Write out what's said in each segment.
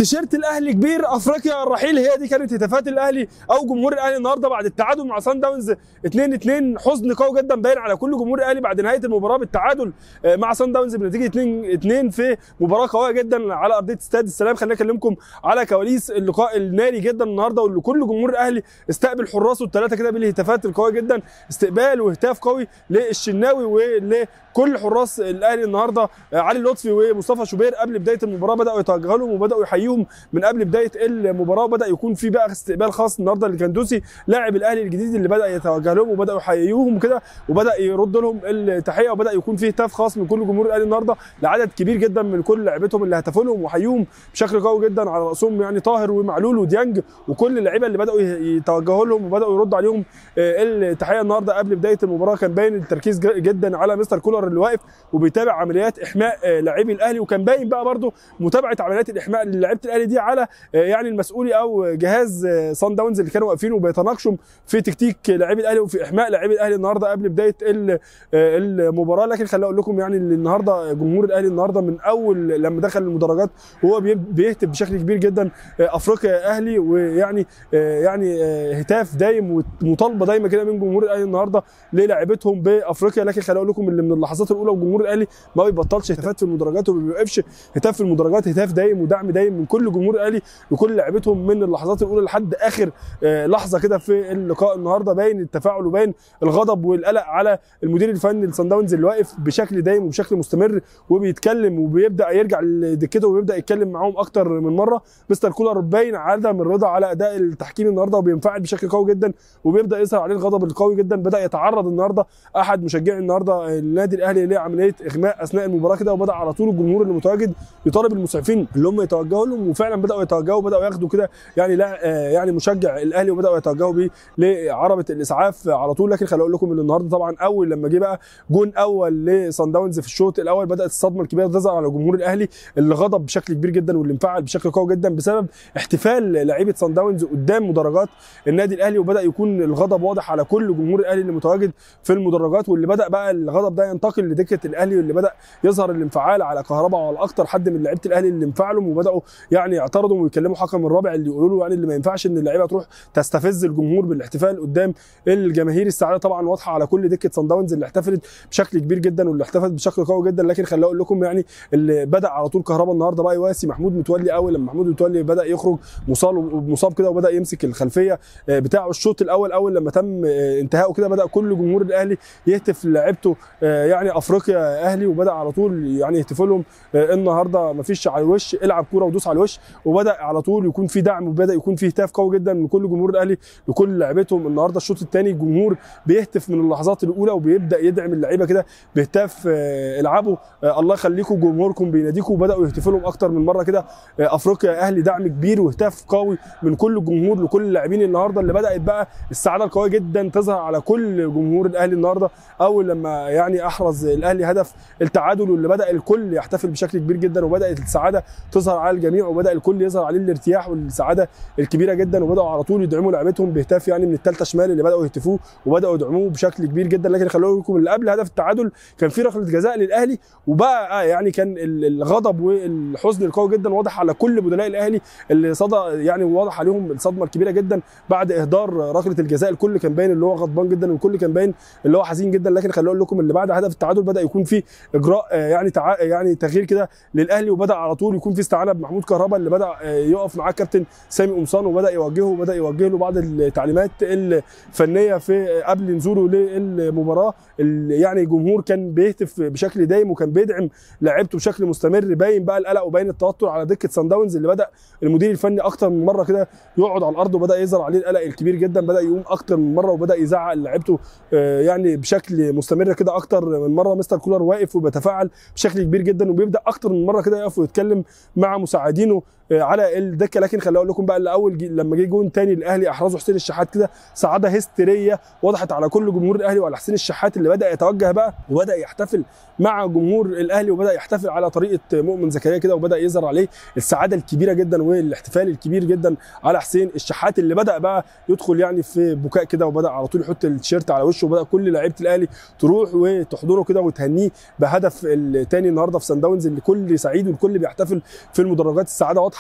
تيشيرت الاهلي كبير افريقيا الرحيل هي دي كانت هتافات الاهلي او جمهور الاهلي النهارده بعد التعادل مع سان داونز 2 2 حزن قوي جدا باين على كل جمهور الاهلي بعد نهايه المباراه بالتعادل مع سان داونز بنتيجه 2 2 في مباراه قويه جدا على ارضيه استاد السلام خلينا اكلمكم على كواليس اللقاء الناري جدا النهارده واللي كل جمهور الاهلي استقبل حراسه الثلاثه كده بالهتافات القويه جدا استقبال وهتاف قوي للشناوي ولكل حراس الاهلي النهارده علي لطفي ومصطفى شوبير قبل بدايه المباراه بداوا يتوجهوا لهم وبداوا يحييهم من قبل بدايه المباراه وبدا يكون في بقى استقبال خاص النهارده لكندوسي لاعب الاهلي الجديد اللي بدا يتوجه لهم وبداوا يحييوهم كده وبدا يرد لهم التحيه وبدا يكون في هتاف خاص من كل جمهور الاهلي النهارده لعدد كبير جدا من كل لعيبتهم اللي هتفوا لهم وحيوهم بشكل قوي جدا على راسهم يعني طاهر ومعلول وديانج وكل اللعيبه اللي بداوا يتوجهوا لهم وبداوا يردوا عليهم التحيه النهارده قبل بدايه المباراه كان باين التركيز جدا على مستر كولر اللي واقف وبيتابع عمليات احماء لاعبي الاهلي وكان باين بقى برده متابعه عمليات الاحماء للاعيبه الاهلي دي على يعني المسؤولي او جهاز صن داونز اللي كانوا واقفين وبيتناقشوا في تكتيك لاعبي الاهلي وفي احماء لاعبي الاهلي النهارده قبل بدايه المباراه لكن خليني اقول لكم يعني النهارده جمهور الاهلي النهارده من اول لما دخل المدرجات وهو بيهتف بشكل كبير جدا افريقيا يا اهلي ويعني يعني هتاف دايم ومطالبه دايما كده من جمهور الاهلي النهارده للاعيبتهم بافريقيا لكن خليني اقول لكم اللي من اللحظات الاولى وجمهور الاهلي ما بيبطلش هتافات في المدرجات وما بيوقفش هتاف في المدرجات هتاف دايم ودعم دايم من كل جمهور الاهلي لكل لعيبتهم من اللحظات الاولى لحد اخر لحظه كده في اللقاء النهارده باين التفاعل وباين الغضب والقلق على المدير الفني لصن داونز اللي واقف بشكل دايم وبشكل مستمر وبيتكلم وبيبدا يرجع لدكته وبيبدا يتكلم معاهم اكتر من مره مستر كولر باين عدم الرضا على اداء التحكيم النهارده وبينفعل بشكل قوي جدا وبيبدا يظهر عليه الغضب القوي جدا بدا يتعرض النهارده احد مشجعي النهارده النادي الاهلي لعمليه اغماء اثناء المباراه كده وبدا على طول الجمهور اللي متواجد يطالب المسعفين اللي هم يتوجهوا لهم وفعلا بداوا يتوجهوا وبداوا ياخدوا كده يعني لا يعني مشجع الاهلي وبداوا يتوجهوا بيه لعربه الاسعاف على طول لكن خليني اقول لكم ان النهارده طبعا اول لما جه بقى جون اول لصن داونز في الشوط الاول بدات الصدمه الكبيره تظهر على جمهور الاهلي اللي غضب بشكل كبير جدا واللي انفعل بشكل قوي جدا بسبب احتفال لعيبه صن داونز قدام مدرجات النادي الاهلي وبدا يكون الغضب واضح على كل جمهور الاهلي اللي متواجد في المدرجات واللي بدا بقى الغضب ده ينتقل لدكه الاهلي واللي بدا يظهر الانفعال على كهرباء وعلى اكتر حد من لعيبه الاهلي اللي انفعلوا وبداوا يعني يعترضوا ويكلموا حكم الرابع اللي يقولوا له يعني اللي ما ينفعش ان اللعيبه تروح تستفز الجمهور بالاحتفال قدام الجماهير السعاده طبعا واضحه على كل دكه صن داونز اللي احتفلت بشكل كبير جدا واللي احتفلت بشكل قوي جدا لكن خليني اقول لكم يعني اللي بدا على طول كهرباء النهارده بقى يواسي محمود متولي اول لما محمود متولي بدا يخرج مصاب مصاب كده وبدا يمسك الخلفيه بتاعه الشوط الاول اول لما تم انتهائه كده بدا كل جمهور الاهلي يهتف لعيبته يعني افريقيا اهلي وبدا على طول يعني يهتفوا لهم النهارده مفيش على الوش العب كوره ودوس على الوش وبدا على طول يكون في دعم وبدا يكون في هتاف قوي جدا من كل جمهور الاهلي لكل لعيبتهم النهارده الشوط الثاني الجمهور بيهتف من اللحظات الاولى وبيبدا يدعم اللعيبه كده بهتاف العبوا الله يخليكم جمهوركم بيناديكم وبداوا يهتفوا لهم اكتر من مره كده افريقيا اهلي دعم كبير وهتاف قوي من كل الجمهور لكل اللاعبين النهارده اللي بدات بقى السعاده القويه جدا تظهر على كل جمهور الاهلي النهارده اول لما يعني احرز الاهلي هدف التعادل واللي بدا الكل يحتفل بشكل كبير جدا وبدات السعاده تظهر على الجميع وبدا الكل يظهر عليه الارتياح والسعاده الكبيره جدا وبداوا على طول يدعموا لعبتهم بهتاف يعني من الثالثه شمال اللي بداوا يهتفوه وبداوا يدعموه بشكل كبير جدا لكن خلوا لكم اللي قبل هدف التعادل كان في ركله جزاء للاهلي وبقى يعني كان الغضب والحزن القوي جدا واضح على كل بدلاء الاهلي اللي صدى يعني واضح عليهم الصدمه الكبيره جدا بعد اهدار ركله الجزاء الكل كان باين اللي هو غضبان جدا والكل كان باين اللي هو حزين جدا لكن خليني اقول لكم اللي بعد هدف التعادل بدا يكون في اجراء يعني تع... يعني تغيير كده للاهلي وبدا على طول يكون في استعانه بمحمود كهربا اللي بدا يقف معاه كابتن سامي قمصان وبدا يوجهه وبدا يوجه له بعض التعليمات الفنيه في قبل نزوله للمباراه يعني الجمهور كان بيهتف بشكل دايم وكان بيدعم لعيبته بشكل مستمر باين بقى القلق وباين التوتر على دكه سان داونز اللي بدا المدير الفني اكتر من مره كده يقعد على الارض وبدا يظهر عليه القلق الكبير جدا بدا يقوم اكتر من مره وبدا يزعق لعيبته يعني بشكل مستمر كده اكتر من مره مستر كولر واقف وبيتفاعل بشكل كبير جدا وبيبدا اكتر من مره كده يقف ويتكلم مع مساعدينه على الدكه لكن خليني اقول لكم بقى اللي اول جي لما جه جون تاني الاهلي احرزه حسين الشحات كده سعاده هستيريه وضحت على كل جمهور الاهلي وعلى حسين الشحات اللي بدا يتوجه بقى وبدا يحتفل مع جمهور الاهلي وبدا يحتفل على طريقه مؤمن زكريا كده وبدا يظهر عليه السعاده الكبيره جدا والاحتفال الكبير جدا على حسين الشحات اللي بدا بقى يدخل يعني في بكاء كده وبدا على طول يحط التيشيرت على وشه وبدا كل لعيبه الاهلي تروح وتحضره كده وتهنيه بهدف الثاني النهارده في سان داونز اللي كل سعيد والكل بيحتفل في المدرجات السعاده واضحه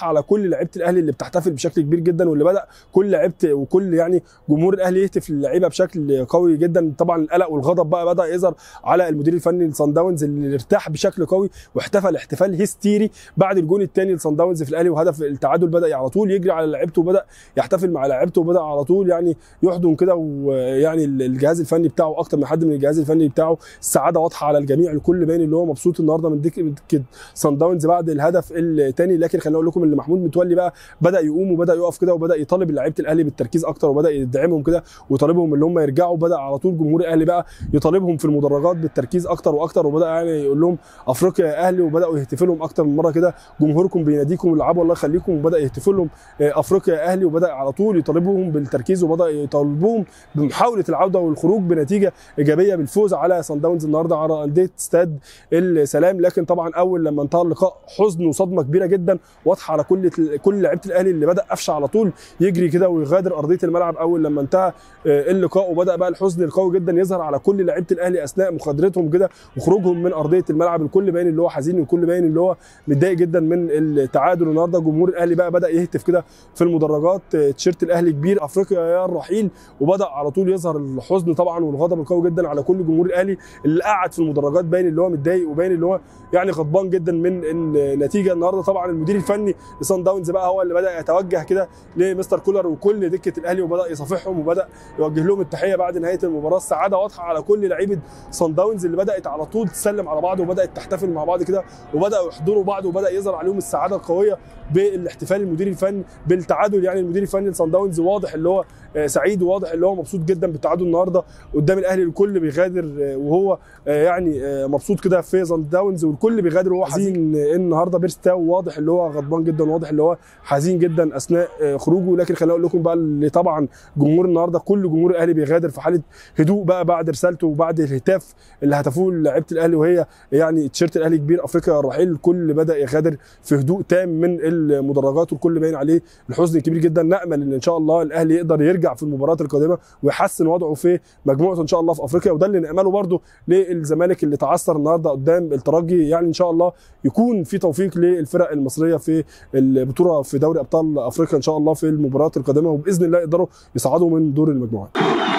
واضحه على كل لعيبه الاهلي اللي بتحتفل بشكل كبير جدا واللي بدا كل لعيبه وكل يعني جمهور الاهلي يهتف للعيبه بشكل قوي جدا طبعا القلق والغضب بقى بدا يظهر على المدير الفني لصن داونز اللي ارتاح بشكل قوي واحتفل احتفال هستيري بعد الجون الثاني لصن داونز في الاهلي وهدف التعادل بدا على طول يجري على لعيبته وبدا يحتفل مع لعيبته وبدا على طول يعني يحضن كده ويعني الجهاز الفني بتاعه اكتر من حد من الجهاز الفني بتاعه السعاده واضحه على الجميع الكل باين اللي هو مبسوط النهارده من دكه صن داونز بعد الهدف الثاني لكن خليني اقول لكم ان محمود متولي بقى بدا يقوم وبدا يقف كده وبدا يطالب لعيبه الاهلي بالتركيز اكتر وبدا يدعمهم كده ويطالبهم ان هم يرجعوا بدا على طول جمهور الاهلي بقى يطالبهم في المدرجات بالتركيز اكتر واكتر وبدا يعني يقول لهم افريقيا يا اهلي وبداوا يهتفوا لهم اكتر من مره كده جمهوركم بيناديكم العبوا الله يخليكم وبدا يهتفوا لهم افريقيا يا اهلي وبدا على طول يطالبهم بالتركيز وبدا يطالبوهم بمحاوله العوده والخروج بنتيجه ايجابيه بالفوز على صن داونز النهارده على انديه استاد السلام لكن طبعا اول لما انتهى اللقاء حزن وصدمه كبيره جدا واضحه على كل كل لعيبه الاهلي اللي بدا قفشه على طول يجري كده ويغادر ارضيه الملعب اول لما انتهى اللقاء وبدا بقى الحزن القوي جدا يظهر على كل لعيبه الاهلي اثناء مغادرتهم كده وخروجهم من ارضيه الملعب الكل باين اللي هو حزين والكل باين اللي هو متضايق جدا من التعادل النهارده جمهور الاهلي بقى بدا يهتف كده في المدرجات تيشيرت الاهلي كبير افريقيا يا الرحيل وبدا على طول يظهر الحزن طبعا والغضب القوي جدا على كل جمهور الاهلي اللي قاعد في المدرجات باين اللي هو متضايق وباين اللي هو يعني غضبان جدا من النتيجه النهارده طبعا المدير الفني لصن داونز بقى هو اللي بدا يتوجه كده لمستر كولر وكل دكه الاهلي وبدا يصافحهم وبدا يوجه لهم التحيه بعد نهايه المباراه السعاده واضحه على كل لعيبه صن داونز اللي بدات على طول تسلم على بعض وبدات تحتفل مع بعض كده وبداوا يحضنوا بعض وبدا يظهر عليهم السعاده القويه بالاحتفال المدير الفني بالتعادل يعني المدير الفني لصن داونز واضح اللي هو سعيد وواضح اللي هو مبسوط جدا بالتعادل النهارده قدام الاهلي الكل بيغادر وهو يعني مبسوط كده في صن داونز والكل بيغادر وهو حزين النهارده بيرستاو واضح اللي هو غضبان جدا واضح اللي هو حزين جدا اثناء خروجه لكن خليني اقول لكم بقى اللي طبعا جمهور النهارده كل جمهور الاهلي بيغادر في حاله هدوء بقى بعد رسالته وبعد الهتاف اللي هتفوه لعيبه الاهلي وهي يعني تيشيرت الاهلي كبير افريقيا الرحيل الكل بدا يغادر في هدوء تام من المدرجات والكل باين عليه الحزن الكبير جدا نامل ان ان شاء الله الاهلي يقدر يرجع في المباريات القادمه ويحسن وضعه في مجموعته ان شاء الله في افريقيا وده اللي نامله برده للزمالك اللي تعثر النهارده قدام الترجي يعني ان شاء الله يكون في توفيق للفرق المصريه في البطوله في دوري ابطال افريقيا ان شاء الله في المباريات القادمه وباذن الله يقدروا يصعدوا من دور المجموعات